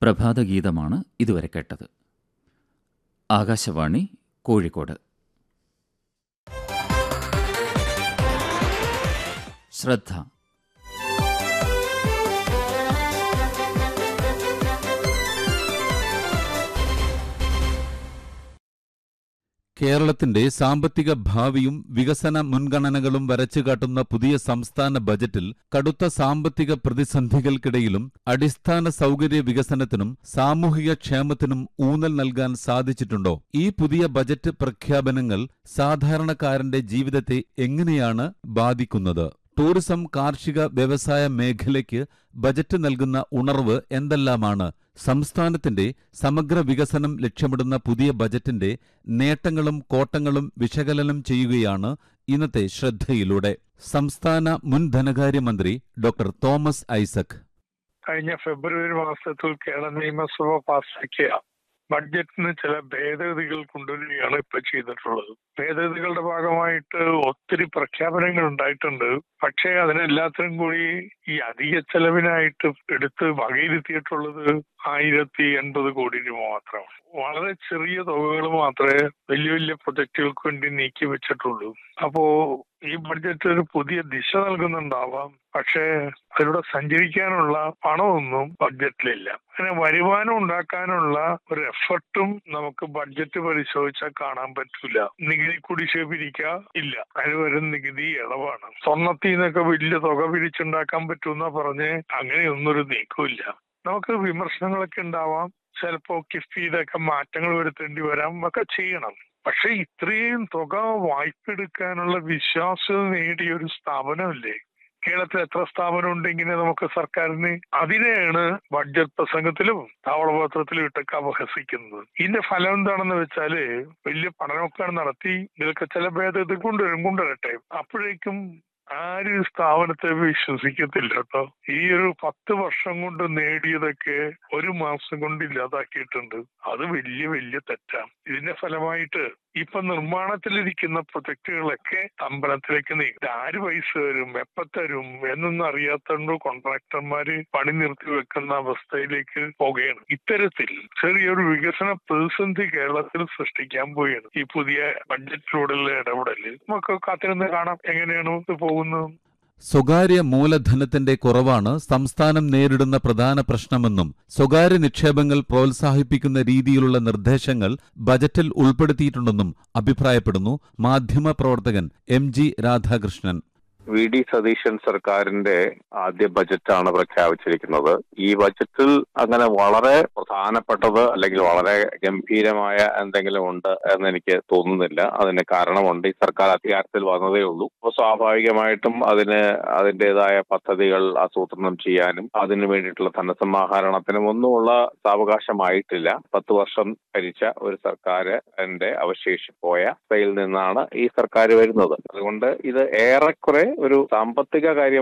പ്രഭാതഗീതമാണ് ഇതുവരെ കേട്ടത് ആകാശവാണി കോഴിക്കോട് ശ്രദ്ധ കേരളത്തിന്റെ സാമ്പത്തിക ഭാവിയും വികസന മുൻഗണനകളും വരച്ചുകാട്ടുന്ന പുതിയ സംസ്ഥാന ബജറ്റിൽ കടുത്ത സാമ്പത്തിക പ്രതിസന്ധികൾക്കിടയിലും അടിസ്ഥാന സൗകര്യ വികസനത്തിനും സാമൂഹിക ക്ഷേമത്തിനും ഊന്നൽ നൽകാൻ സാധിച്ചിട്ടുണ്ടോ ഈ പുതിയ ബജറ്റ് പ്രഖ്യാപനങ്ങൾ സാധാരണക്കാരന്റെ ജീവിതത്തെ എങ്ങനെയാണ് ബാധിക്കുന്നത് ടൂറിസം കാർഷിക വ്യവസായ മേഖലയ്ക്ക് ബജറ്റ് നൽകുന്ന ഉണർവ് എന്തെല്ലാമാണ് സംസ്ഥാനത്തിന്റെ സമഗ്ര വികസനം ലക്ഷ്യമിടുന്ന പുതിയ ബജറ്റിന്റെ നേട്ടങ്ങളും കോട്ടങ്ങളും വിശകലനം ചെയ്യുകയാണ് ഇന്നത്തെ ശ്രദ്ധയിലൂടെ സംസ്ഥാന മുൻ ധനകാര്യമന്ത്രി ഡോക്ടർ തോമസ് ഐസക് കഴിഞ്ഞ ഫെബ്രുവരി മാസത്തിൽ കേരള നിയമസഭ പാസാക്കിയ ബഡ്ജറ്റിന് ചില ഭേദഗതികൾ കൊണ്ടുവരികയാണ് ഇപ്പൊ ചെയ്തിട്ടുള്ളത് ഭേദഗതികളുടെ ഭാഗമായിട്ട് ഒത്തിരി പ്രഖ്യാപനങ്ങൾ ഉണ്ടായിട്ടുണ്ട് പക്ഷേ അതിനെല്ലാത്തിനും കൂടി ഈ അധിക ചെലവിനായിട്ട് എടുത്ത് വകയിരുത്തിയിട്ടുള്ളത് ആയിരത്തി എൺപത് കോടി രൂപ മാത്രം വളരെ ചെറിയ തുകകൾ മാത്രമേ വലിയ വലിയ പ്രൊജക്ടുകൾക്ക് വേണ്ടി നീക്കി വെച്ചിട്ടുള്ളൂ അപ്പോ ഈ ബഡ്ജറ്റ് ഒരു പുതിയ ദിശ നൽകുന്നുണ്ടാവാം പക്ഷേ അതിലൂടെ സഞ്ചരിക്കാനുള്ള പണമൊന്നും ബഡ്ജറ്റിലില്ല അങ്ങനെ വരുമാനം ഉണ്ടാക്കാനുള്ള ഒരു എഫർട്ടും നമുക്ക് ബഡ്ജറ്റ് പരിശോധിച്ചാൽ കാണാൻ പറ്റൂല നികുതി കുടിശ്ശിക പിരിക്കുക ഇല്ല അതിന് വരും നികുതി ഇളവാണ് സ്വർണത്തിൽ നിന്നൊക്കെ വലിയ തുക പിരിച്ചുണ്ടാക്കാൻ പറ്റുമെന്നാ പറഞ്ഞ് അങ്ങനെയൊന്നും ഒരു നീക്കമില്ല നമുക്ക് വിമർശനങ്ങളൊക്കെ ഉണ്ടാവാം ചിലപ്പോ കിഫ്ബിയിലൊക്കെ മാറ്റങ്ങൾ വരുത്തേണ്ടി വരാം ഒക്കെ ചെയ്യണം പക്ഷെ ഇത്രയും തുക വായ്പ എടുക്കാനുള്ള വിശ്വാസ്യത നേടിയ ഒരു സ്ഥാപനമല്ലേ കേരളത്തിൽ എത്ര സ്ഥാപനം ഉണ്ട് ഇങ്ങനെ നമുക്ക് സർക്കാരിന് അതിനെയാണ് ബഡ്ജറ്റ് പ്രസംഗത്തിലും താവളപത്രത്തിലും ഇട്ടൊക്കെ അപഹസിക്കുന്നത് ഇതിന്റെ ഫലം എന്താണെന്ന് വെച്ചാല് വലിയ പഠനമൊക്കെ നടത്തി ഇതിലൊക്കെ ചില ഭേദഗതി കൊണ്ടുവരും കൊണ്ടുവരട്ടെ അപ്പോഴേക്കും ആരും ഈ സ്ഥാപനത്തെ വിശ്വസിക്കത്തില്ല കേട്ടോ ഈ ഒരു പത്ത് വർഷം കൊണ്ട് നേടിയതൊക്കെ ഒരു മാസം കൊണ്ട് ഇല്ലാതാക്കിയിട്ടുണ്ട് അത് വലിയ വലിയ തെറ്റാണ് ഇതിന്റെ ഫലമായിട്ട് ഇപ്പൊ നിർമ്മാണത്തിലിരിക്കുന്ന പ്രൊജക്ടുകളൊക്കെ അമ്പലത്തിലേക്ക് നീക്കി ആര് പൈസ തരും എപ്പ തരും എന്നൊന്നും അറിയാത്തതുകൊണ്ട് കോൺട്രാക്ടർമാര് പണി നിർത്തി വെക്കുന്ന അവസ്ഥയിലേക്ക് പോകുകയാണ് ഇത്തരത്തിൽ ചെറിയൊരു വികസന പ്രതിസന്ധി കേരളത്തിൽ സൃഷ്ടിക്കാൻ പോവുകയാണ് ഈ പുതിയ ബഡ്ജറ്റിലൂടെയുള്ള ഇടപെടല് നമുക്ക് കാത്തിരുന്ന് കാണാം എങ്ങനെയാണ് ഇത് പോകുന്നത് സ്വകാര്യ മൂലധനത്തിന്റെ കുറവാണ് സംസ്ഥാനം നേരിടുന്ന പ്രധാന പ്രശ്നമെന്നും സ്വകാര്യ നിക്ഷേപങ്ങൾ പ്രോത്സാഹിപ്പിക്കുന്ന രീതിയിലുള്ള നിർദ്ദേശങ്ങൾ ബജറ്റിൽ ഉൾപ്പെടുത്തിയിട്ടുണ്ടെന്നും അഭിപ്രായപ്പെടുന്നു മാധ്യമപ്രവർത്തകൻ M G Radhakrishnan V D Satheesan സർക്കാരിന്റെ ആദ്യ ബജറ്റാണ് പ്രഖ്യാപിച്ചിരിക്കുന്നത് ഈ ബജറ്റിൽ അങ്ങനെ വളരെ പ്രധാനപ്പെട്ടത് അല്ലെങ്കിൽ വളരെ ഗംഭീരമായ എന്തെങ്കിലും ഉണ്ട് എന്ന് എനിക്ക് തോന്നുന്നില്ല അതിന് കാരണമുണ്ട് ഈ സർക്കാർ അധികാരത്തിൽ വന്നതേ ഉള്ളൂ അപ്പോൾ സ്വാഭാവികമായിട്ടും അതിന് അതിൻ്റെതായ പദ്ധതികൾ ആസൂത്രണം ചെയ്യാനും അതിനു വേണ്ടിയിട്ടുള്ള ധനസമാഹരണത്തിനും ഒന്നുമുള്ള സാവകാശമായിട്ടില്ല പത്ത് വർഷം ഭരിച്ച ഒരു സർക്കാരിന്റെ അവശേഷിപ്പോയ അവസ്ഥയിൽ നിന്നാണ് ഈ സർക്കാർ വരുന്നത് അതുകൊണ്ട് ഇത് ഏറെക്കുറെ ഒരു സാമ്പത്തിക കാര്യം